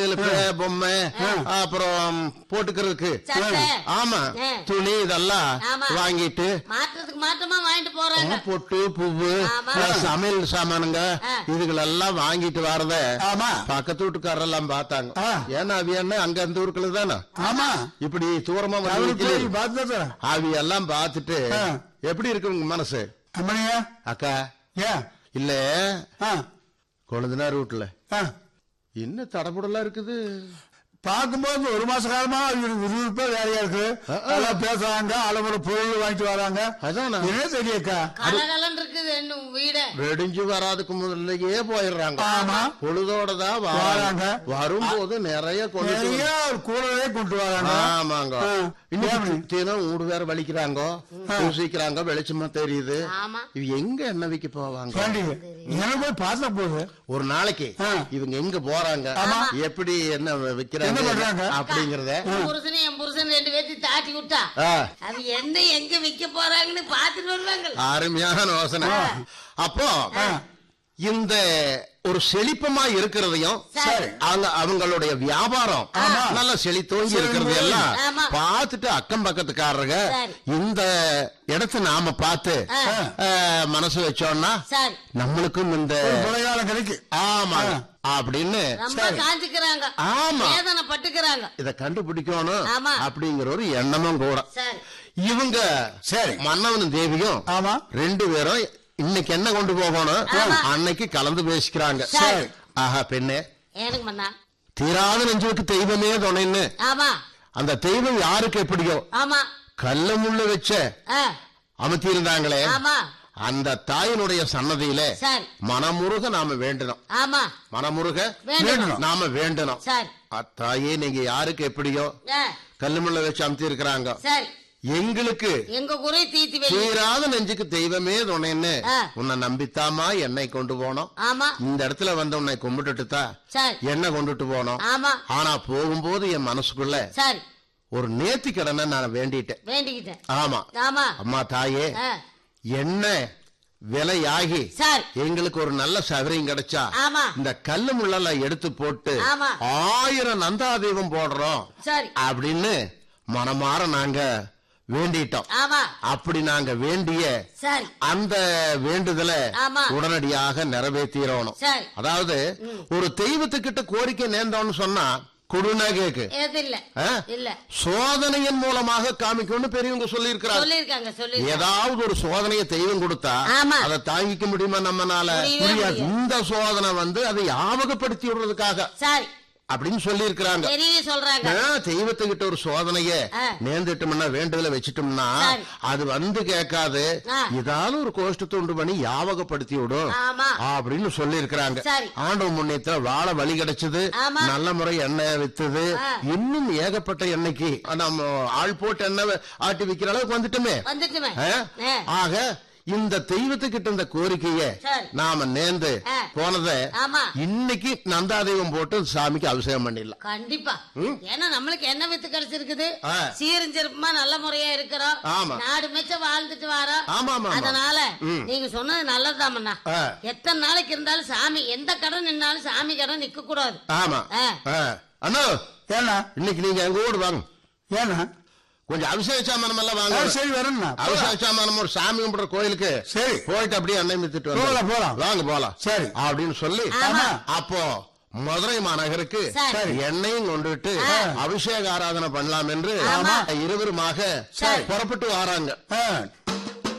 இதுல பே- பொம்மை அப்புறம் போட்டுக்கிறதுக்கு சட்டை. ஆமா ஆ. துணி இதெல்லாம் ஆமா. வாங்கிட்டு மாற்றத்துக்கு மாற்றமா வாங்கிட்டு போறாங்க பொட்டு பூவு ஆமா. அஹ், சமையல் சாமானுங்க ஆ. இதுகளெல்லாம் வாங்கிட்டு வரத ஆமா பக்கத்து வீட்டுக்காரெல்லாம் பார்த்தாங்க ஆ. ஏன்னா அவி என்ன அங்க அந்த ஊருக்குள்ள தானே ஆமா இப்படி தூரமா வந்து அவரு போய் நிக்குது. பார்த்தா அவி எல்லாம் பார்த்துட்டு ஆ. எப்படி இருக்கு உங்க மனசு அம்மனியா அக்கா ஏன் இல்ல ஆ கொழுந்தனார் வீட்டுல ஆ என்ன தடபுடலா இருக்குது பார்க்கும்போது ஒரு மாச காலமா இவருக்கு விறுவிறுப்பா வேலையா இருக்கு ஆ, ஆ. நல்லா பேசுறாங்க அளவுல பொருள் வாங்கிட்டு வராங்க அதானா என்ன தெரியக்கா கலகலன்னு இருக்குது இன்னும் வீடு வெடிஞ்சு வராதுக்கு முதல்லயே போயிடுறாங்க ஆமா. பொழுதோட தான் வராங்க. வராங்க வரும்போது நிறைய கொண்டு நிறைய ஒரு கூடவே கொண்டு வராங்க ஆமாங்க ஆ. இன்னைக்கு தினம் ஊடு வேற வலிக்கிறாங்க பூசிக்கிறாங்க வெளிச்சமா தெரியுது ஆமா இது எங்க என்ன விக்க போவாங்க ஏண்டி, எனக்கு போய் பார்த்தா போகுது ஒரு நாளைக்கு ஆ. இவங்க எங்க போறாங்க எப்படி என்ன விக்கிறாங்க என்ன பண்றாங்க? அப்படிங்கறத என் புருஷன் என் புருஷன் ரெண்டு பேர்த்தையும் தாட்டி விட்டா ஆ, அது என்ன எங்க விக்க போறாங்கன்னு பாத்துட்டு வருவாங்க அருமையான யோசனை அப்போ இந்த ஒரு செழிப்பமா இருக்கிறதையும் சரி. அவங்க அவங்களுடைய வியாபாரம் நல்ல செழித்தோங்கி இருக்கிறது எல்லாம் ஆமா. பார்த்துட்டு அக்கம் பக்கத்துக்காரங்க சரி. இந்த இடத்த நாம பார்த்து ஆ. அஹ், மனசு வச்சோம்னா சரி நம்மளுக்கும் இந்த கொலைகாலம் கிடைக்கு ஆமா அப்படின்னு ரொம்ப காஞ்சுக்கிறாங்க ஆமா வேதனை பட்டுக்கிறாங்க இத கண்டுபிடிக்கணும் ஆமா. அப்படிங்கிற ஒரு எண்ணமும் கூட சரி இவங்க சரி. மன்னவனும் தேவியும் ஆமா ரெண்டு பேரும் இன்னைக்கு என்ன கொண்டு போகணும் ஆமா. அன்னைக்கு கலந்து பேசிக்கிறாங்க சரி. ஆஹா பெண்ணே எனக்கு மண்ணா தீராத நெஞ்சுக்கு தெய்வமே துணைன்னு ஆமா அந்த தெய்வம் யாருக்கு எப்படியோ ஆமா கல்ல முள்ள வச்ச ஆ, அமர்த்தி இருந்தாங்களே ஆமா அந்த தாயினுடைய சன்னதியில சரி மனமுருக நாம வேண்டணும் ஆமா மனமுருக வேண்டணும். நாம வேண்டணும் சரி அத்தாயே நீங்க யாருக்கு எப்படியோ ஆ, கல்லு முள்ள வச்சு அமர்த்தி இருக்கிறாங்க சரி எங்களுக்கு எங்க குறை தீத்தி வெளி தீராத நெஞ்சுக்கு தெய்வமே துணைன்னு ஆ. உன்னை நம்பித்தாமா என்னை கொண்டு போனோம் ஆமா இந்த இடத்துல வந்து உன்னை கும்பிட்டுட்டு தான் சரி என்ன கொண்டுட்டு போனோம் ஆமா ஆனா போகும்போது என் மனசுக்குள்ள சரி ஒரு நேர்த்தி கடனை நான் வேண்டிட்டேன் வேண்டிக்கிட்டேன் ஆமா ஆமா அம்மா தாயே ஆ, என்ன விலையாகி சரி எங்களுக்கு ஒரு நல்ல சவரியம் கிடைச்சா ஆமா இந்த கல்லு முள்ளெல்லாம் எடுத்து போட்டு ஆமா. ஆயிரம் நந்தாதீபம் போடுறோம் சரி அப்படின்னு மனமாற நாங்க வேண்டிட்டோம் ஆமா அப்படி நாங்க வேண்டிய சரி அந்த வேண்டுதலை ஆமா. உடனடியாக நிறைவேற்றிடணும் சரி அதாவது ஒரு தெய்வத்துக்கிட்ட கோரிக்கை நேர்ந்தோம்னு சொன்னா கொடுனா கேக்கு எது இல்ல ஆ? இல்ல சோதனையின் மூலமாக காமிக்கணும்னு பெரியவங்க சொல்லி இருக்கிறாங்க சொல்லிருக்காங்க சொல்லி ஏதாவது ஒரு சோதனையை தெய்வம் கொடுத்தா ஆமா. அதை தாங்கிக்க முடியுமா நம்மனால முடியவே முடியாது. இந்த சோதனை வந்து அதை ஞாபகப்படுத்தி விடுறதுக்காக சரி அப்படின்னு சொல்லி இருக்கிறாங்க பெரிய சொல்றாங்க தெய்வத்துக்கிட்ட ஒரு சோதனைய ஆ. நேர்ந்துட்டோம்னா வேண்டுதல வச்சுட்டோம்னா சரி. அது வந்து கேட்காது ஆ. ஏதாவது ஒரு கோஷ்டத்தை உண்டு பண்ணி ஞாபகப்படுத்தி விடும் ஆமா அப்படின்னு சொல்லி இருக்கிறாங்க சரி. ஆண்டவ முன்னேற்ற வாழ வழி கிடைச்சது ஆமா. நல்ல முறை எண்ணெய் வித்தது ஆ. இன்னும் ஏகப்பட்ட எண்ணெய்க்கு நம்ம ஆள் போட்டு எண்ணெய் ஆட்டி விக்கிற அளவுக்கு வந்துட்டுமே வந்துட்டுமே ஆ? ஆ. ஆக இந்த தெய்வத்துக்கிட்ட இந்த கோரிக்கைய சரி. நாம நேர்ந்து ஆ. போனத ஆமா இன்னைக்கு நந்தாதெய்வம் போட்டு சாமிக்கு அபிஷேகம் பண்ணிடலாம் கண்டிப்பா ம். ஏன்னா நம்மளுக்கு என்ன வித்து கிடைச்சிருக்குது ஆ. சீரஞ்சிருப்பமா நல்ல முறையா இருக்கிறோம் ஆமா. நாடு மெச்ச வாழ்ந்துட்டு வரோம் ஆமா ஆமா ஆமா. அதனால ம். நீங்க சொன்னது நல்லதுதாமண்ணா ஆ. எத்தனை நாளைக்கு இருந்தாலும் சாமி எந்த கடன் நின்னாலும் சாமி கடன் நிக்க கூடாது ஆமா ஆ. ஆ. அண்ணா ஏன்னா இன்னைக்கு நீங்க எங்க ஊடு வாங்க ஏன்னா கொஞ்சம் அபிஷேக சாமானம் எல்லாம் ஆ, வாங்க சரி வரணும்ண்ணா அபிஷேக சாமானம் ஒரு சாமி கும்பிடுற கோயிலுக்கு சரி. போயிட்டு அப்படியே அன்னை மித்துட்டு போலாம், வந்து போலாம். வாங்க போலாம் சரி. அப்படின்னு சொல்லி ஆமா. அப்போ மதுரை மாநகருக்கு சரி. எண்ணெயும் கொண்டுட்டு அபிஷேக ஆராதனை பண்ணலாம் என்று ஆமா. இருவருமாக சரி. புறப்பட்டு வராங்க ஆ,